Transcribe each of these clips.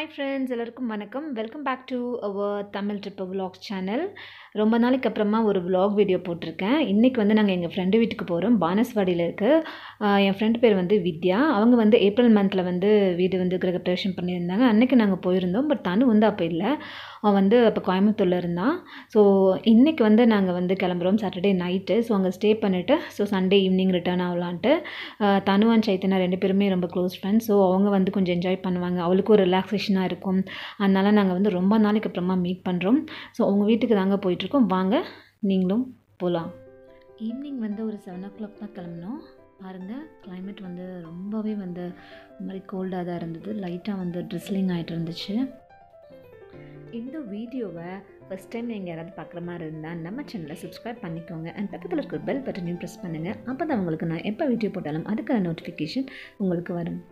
friends எல்லாருக்கும் வணக்கம் welcome back to our Tamil trip vlogs channel ரொம்ப நாளைக்கு அப்புறமா ஒரு vlog வீடியோ போட்டிருக்கேன் இன்றைக்கி வந்து நாங்கள் எங்கள் ஃப்ரெண்டு வீட்டுக்கு போகிறோம் பானஸ்வாடியில் இருக்குது என் ஃப்ரெண்டு பேர் வந்து வித்யா அவங்க வந்து ஏப்ரல் மந்தில் வந்து வீடு வந்து கிரகப்பிரவேசம் பண்ணியிருந்தாங்க அன்றைக்கி நாங்கள் போயிருந்தோம் பட் தனு வந்து அப்போ இல்லை அவன் வந்து அப்போ கோயம்புத்தூரில் இருந்தான் ஸோ இன்றைக்கி வந்து நாங்கள் வந்து கிளம்புறோம் சாட்டர்டே நைட்டு ஸோ அங்கே ஸ்டே பண்ணிவிட்டு ஸோ சண்டே ஈவினிங் ரிட்டர்ன் ஆகலான்ட்டு ஆஹ் தனு அண்ட் சைத்தன்யா ரெண்டு பேருமே ரொம்ப க்ளோஸ் ஃப்ரெண்ட்ஸ் ஸோ அவங்க வந்து கொஞ்சம் என்ஜாய் பண்ணுவாங்க அவளுக்கும் ஒரு ரிலாக்ஸேஷனாக இருக்கும் அதனால் நாங்கள் வந்து ரொம்ப நாளைக்கு அப்புறமா மீட் பண்ணுறோம் ஸோ உங்கள் வீட்டுக்கு தாங்க போயிட்டுருக்கோம் வாங்க நீங்களும் போகலாம் ஈவினிங் வந்து ஒரு செவன் ஓ கிளாக் தான் கிளம்பினோம் பாருங்கள் climate வந்து ரொம்பவே வந்து இந்த மாதிரி கோல்டாக தான் இருந்தது லைட்டாக வந்து ட்ரிஸ்லிங் ஆகிட்டு இருந்துச்சு இந்த வீடியோவை ஃபஸ்ட் டைம் நீங்கள் யாராவது பார்க்குற மாதிரி இருந்தால் நம்ம சேனலை சப்ஸ்கிரைப் பண்ணிக்கோங்க அண்ட் பக்கத்தில் இருக்கிற பெல் பட்டனையும் ப்ரெஸ் பண்ணுங்கள் அப்போ தான் உங்களுக்கு நான் எப்போ வீடியோ போட்டாலும் அதுக்கான நோட்டிஃபிகேஷன் உங்களுக்கு வரும்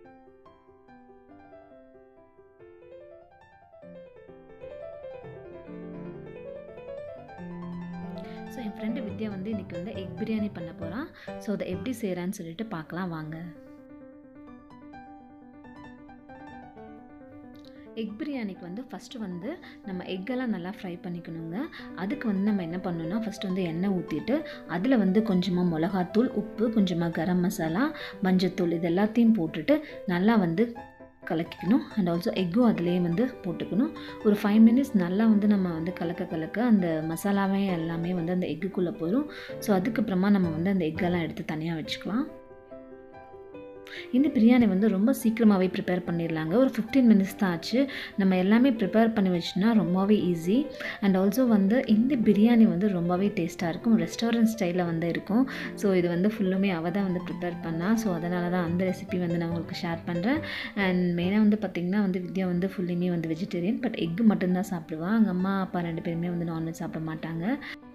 ஸோ என் ஃப்ரெண்டு வித்யா வந்து இன்றைக்கி வந்து எக் பிரியாணி பண்ண போகிறான் ஸோ அதை எப்படி செய்கிறான்னு சொல்லிட்டு பார்க்கலாம் வாங்க எக் பிரியாணிக்கு வந்து ஃபஸ்ட்டு வந்து நம்ம எக்கெல்லாம் நல்லா ஃப்ரை பண்ணிக்கணுங்க அதுக்கு வந்து நம்ம என்ன பண்ணணும்னா ஃபஸ்ட்டு வந்து எண்ணெய் ஊற்றிட்டு அதில் வந்து கொஞ்சமாக மிளகாத்தூள் உப்பு கொஞ்சமாக கரம் மசாலா மஞ்சத்தூள் இது எல்லாத்தையும் போட்டுட்டு நல்லா வந்து கலக்கிக்கணும் அண்ட் ஆல்சோ எக்கும் அதிலே வந்து போட்டுக்கணும் ஒரு ஃபைவ் மினிட்ஸ் நல்லா வந்து நம்ம வந்து கலக்க கலக்க அந்த மசாலாவே எல்லாமே வந்து அந்த எக்குக்குள்ளே போயிடும் ஸோ அதுக்கப்புறமா நம்ம வந்து அந்த எக்கெல்லாம் எடுத்து தனியாக வச்சுக்கலாம் இந்த பிரியாணி வந்து ரொம்ப சீக்கிரமாகவே ப்ரிப்பேர் பண்ணிடலாங்க ஒரு ஃபிஃப்டீன் மினிட்ஸ் தான் ஆச்சு நம்ம எல்லாமே ப்ரிப்பேர் பண்ணி வச்சுனா ரொம்பவே ஈஸி அண்ட் ஆல்சோ வந்து இந்த பிரியாணி வந்து ரொம்பவே டேஸ்ட்டாக இருக்கும் ரெஸ்டாரண்ட் ஸ்டைலில் வந்து இருக்கும் ஸோ இது வந்து ஃபுல்லுமே அவள் தான் வந்து ப்ரிப்பேர் பண்ணா ஸோ அதனால தான் அந்த ரெசிபி வந்து நான் உங்களுக்கு ஷேர் பண்ணுறேன் அண்ட் மெயினாக வந்து பார்த்திங்கன்னா வந்து வித்யா வந்து ஃபுல்லுமே வந்து வெஜிடேரியன் பட் எக்கு மட்டும்தான் சாப்பிடுவாள் எங்கள் அம்மா அப்பா ரெண்டு பேருமே வந்து நான்வெஜ் சாப்பிட மாட்டாங்க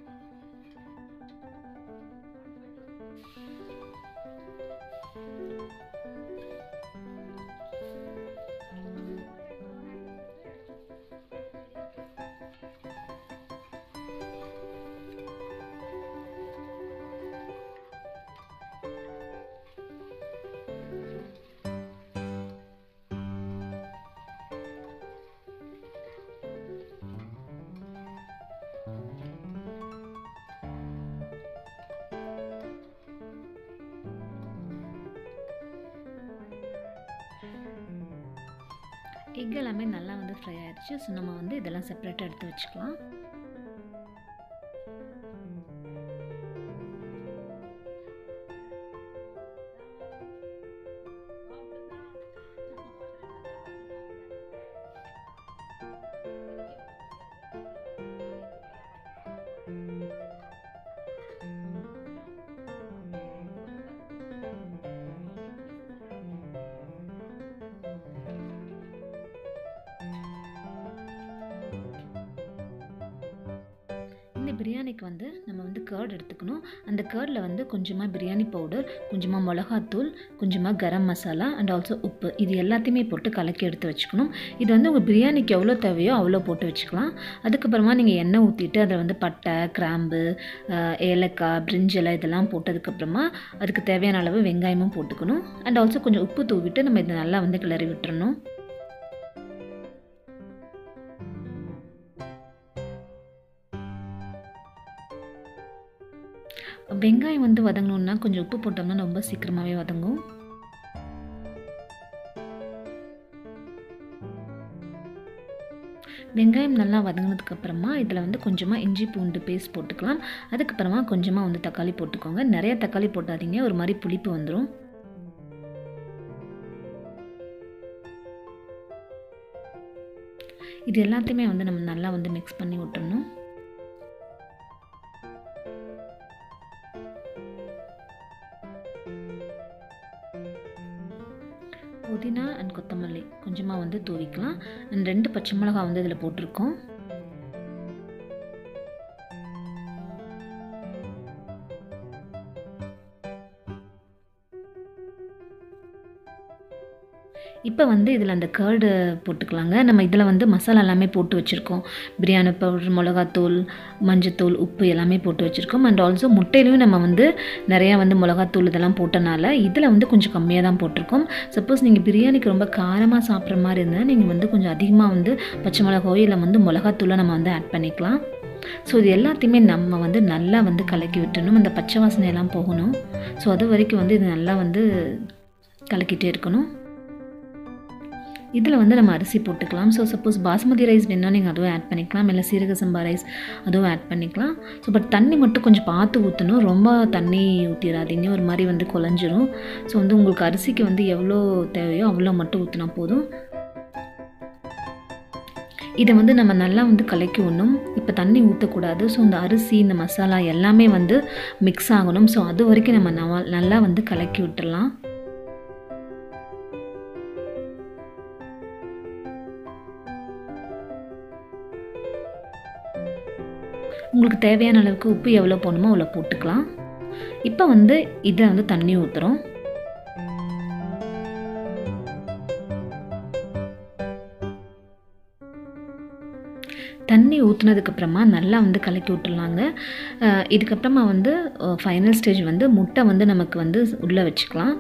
எக் எல்லாமே நல்லா வந்து ஃப்ரை ஆயிடுச்சு ஸோ நம்ம வந்து இதெல்லாம் செப்பரேட்டாக எடுத்து வச்சுக்கலாம் இந்த பிரியாணிக்கு வந்து நம்ம வந்து கேர்ட் எடுத்துக்கணும் அந்த கேர்டில் வந்து கொஞ்சமாக பிரியாணி பவுடர் கொஞ்சமாக மிளகாத்தூள் கொஞ்சமாக கரம் மசாலா அண்ட் ஆல்சோ உப்பு இது எல்லாத்தையுமே போட்டு கலக்கி எடுத்து வச்சுக்கணும் இது வந்து உங்கள் பிரியாணிக்கு எவ்வளோ தேவையோ அவ்வளோ போட்டு வச்சுக்கலாம் அதுக்கப்புறமா நீங்கள் எண்ணெய் ஊற்றிட்டு அதில் வந்து பட்டை கிராம்பு அஹ், ஏலக்காய் பிரிஞ்சலை இதெல்லாம் போட்டதுக்கப்புறமா அதுக்கு தேவையான அளவு வெங்காயமும் போட்டுக்கணும் அண்ட் ஆல்சோ கொஞ்சம் உப்பு தூவிட்டு நம்ம இதை நல்லா வந்து கிளறி விட்டுறணும் வெங்காயம் வந்து வதங்கணுன்னா கொஞ்சம் உப்பு போட்டோம்னா ரொம்ப சீக்கிரமாகவே வதங்கும் வெங்காயம் நல்லா வதங்கினதுக்கு அப்புறமா இதில் வந்து கொஞ்சமாக இஞ்சி பூண்டு பேஸ்ட் போட்டுக்கலாம் அதுக்கப்புறமா கொஞ்சமாக வந்து தக்காளி போட்டுக்கோங்க நிறைய தக்காளி போட்டாதீங்க ஒரு மாதிரி புளிப்பு வந்துடும் இது எல்லாத்தையுமே வந்து நம்ம நல்லா வந்து மிக்ஸ் பண்ணி விட்டுறணும் புதினா அண்ட் கொத்தமல்லி கொஞ்சமாக வந்து தூவிக்கலாம் அண்ட் ரெண்டு பச்சை மிளகாய் வந்து இதில் போட்டிருக்கோம் இப்போ வந்து இதில் அந்த கேர்டு போட்டுக்கலாங்க நம்ம இதில் வந்து மசாலா எல்லாமே போட்டு வச்சுருக்கோம் பிரியாணி பவுடர் மிளகாத்தூள் மஞ்சத்தூள் உப்பு எல்லாமே போட்டு வச்சுருக்கோம் அண்ட் ஆல்சோ முட்டையிலையும் நம்ம வந்து நிறையா வந்து மிளகாத்தூள் இதெல்லாம் போட்டனால இதில் வந்து கொஞ்சம் கம்மியாக தான் போட்டிருக்கோம் சப்போஸ் நீங்கள் பிரியாணிக்கு ரொம்ப காரமாக சாப்பிட்ற மாதிரி இருந்தால் நீங்கள் வந்து கொஞ்சம் அதிகமாக வந்து பச்சை மிளகாயோ இல்லை வந்து மிளகாத்தூளை நம்ம வந்து ஆட் பண்ணிக்கலாம் ஸோ இது எல்லாத்தையுமே நம்ம வந்து நல்லா வந்து கலக்கி விட்டுணும் அந்த பச்சை வாசனை எல்லாம் போகணும் ஸோ அது வரைக்கும் வந்து இது நல்லா வந்து கலக்கிட்டே இருக்கணும் இதில் வந்து நம்ம அரிசி போட்டுக்கலாம் ஸோ சப்போஸ் பாஸ்மதி ரைஸ் வேணால் நீங்கள் அதுவும் ஆட் பண்ணிக்கலாம் இல்லை சீரக சம்பா ரைஸ் அதுவும் ஆட் பண்ணிக்கலாம் ஸோ பட் தண்ணி மட்டும் கொஞ்சம் பார்த்து ஊற்றணும் ரொம்ப தண்ணி ஊற்றிடாதீங்க ஒரு மாதிரி வந்து குழஞ்சிரும் ஸோ வந்து உங்களுக்கு அரிசிக்கு வந்து எவ்வளோ தேவையோ அவ்வளோ மட்டும் ஊற்றினா போதும் இதை வந்து நம்ம நல்லா வந்து கலக்கி விடணும் இப்போ தண்ணி ஊற்றக்கூடாது ஸோ இந்த அரிசி இந்த மசாலா எல்லாமே வந்து மிக்ஸ் ஆகணும் ஸோ அது வரைக்கும் நம்ம நவ- நல்லா வந்து கலக்கி விட்டுறலாம் உங்களுக்கு தேவையான அளவுக்கு உப்பு எவ்வளோ போடணுமோ அவ்வளோ போட்டுக்கலாம் இப்போ வந்து இதை வந்து தண்ணி ஊற்றுறோம் தண்ணி ஊற்றுனதுக்கப்புறமா நல்லா வந்து கலக்கி விட்டுறலாங்க அஹ் இதுக்கப்புறமா வந்து ஃபைனல் ஸ்டேஜ் வந்து முட்டை வந்து நமக்கு வந்து உள்ளே வச்சுக்கலாம்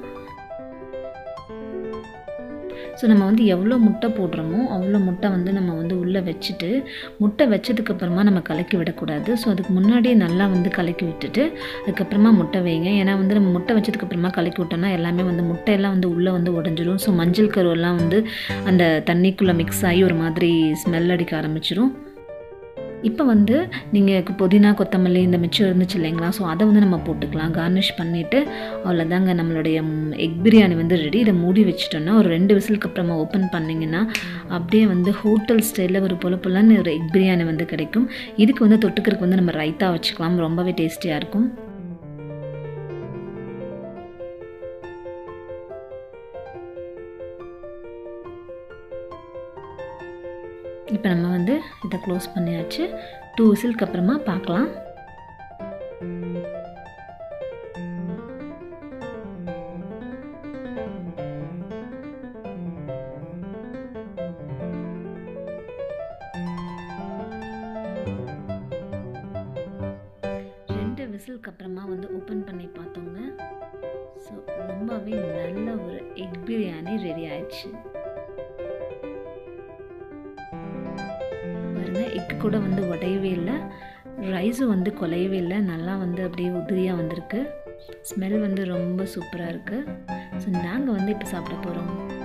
ஸோ நம்ம வந்து எவ்வளோ முட்டை போடுறோமோ அவ்வளோ முட்டை வந்து நம்ம வந்து உள்ளே வச்சுட்டு முட்டை வச்சதுக்கப்புறமா நம்ம கலக்கி விடக்கூடாது ஸோ அதுக்கு முன்னாடியே நல்லா வந்து கலக்கி விட்டுட்டு அதுக்கப்புறமா முட்டை வைங்க ஏன்னா வந்து நம்ம முட்டை வச்சதுக்கப்புறமா கலக்கி விட்டோம்னா எல்லாமே வந்து முட்டையெல்லாம் வந்து உள்ளே வந்து உடஞ்சிரும் ஸோ மஞ்சள் கருவெல்லாம் வந்து அந்த தண்ணிக்குள்ளே மிக்ஸ் ஆகி ஒரு மாதிரி ஸ்மெல் அடிக்க ஆரம்பிச்சிரும் இப்போ வந்து நீங்கள் புதினா கொத்தமல்லி இந்த மிச்சம் இருந்துச்சு இல்லைங்களா ஸோ அதை வந்து நம்ம போட்டுக்கலாம் கார்னிஷ் பண்ணிவிட்டு அவ்வளோதாங்க நம்மளுடைய எக் பிரியாணி வந்து ரெடி இதை மூடி வச்சிட்டோன்னா ஒரு ரெண்டு விசிலுக்கு அப்புறமா ஓப்பன் பண்ணிங்கன்னா அப்படியே வந்து ஹோட்டல் ஸ்டைலில் ஒரு பொல பொலன்னு ஒரு எக் பிரியாணி வந்து கிடைக்கும் இதுக்கு வந்து தொட்டுக்கிறதுக்கு வந்து நம்ம ரைத்தா வச்சுக்கலாம் ரொம்பவே டேஸ்டியாக இருக்கும் இப்போ நம்ம வந்து இதை க்ளோஸ் பண்ணியாச்சு டூ விசிலுக்கு அப்புறமா பார்க்கலாம் ரெண்டு விசிலுக்கு அப்புறமா வந்து ஓப்பன் பண்ணி பார்த்தோங்க ஸோ ரொம்பவே நல்ல ஒரு எக் பிரியாணி ரெடி ஆயிடுச்சு பாருங்க எக்கு கூட வந்து உடையவே இல்லை ரைஸும் வந்து குலையவே இல்லை நல்லா வந்து அப்படியே உதிரியாக வந்திருக்கு ஸ்மெல் வந்து ரொம்ப சூப்பராக இருக்குது ஸோ நாங்கள் வந்து இப்போ சாப்பிட போகிறோம்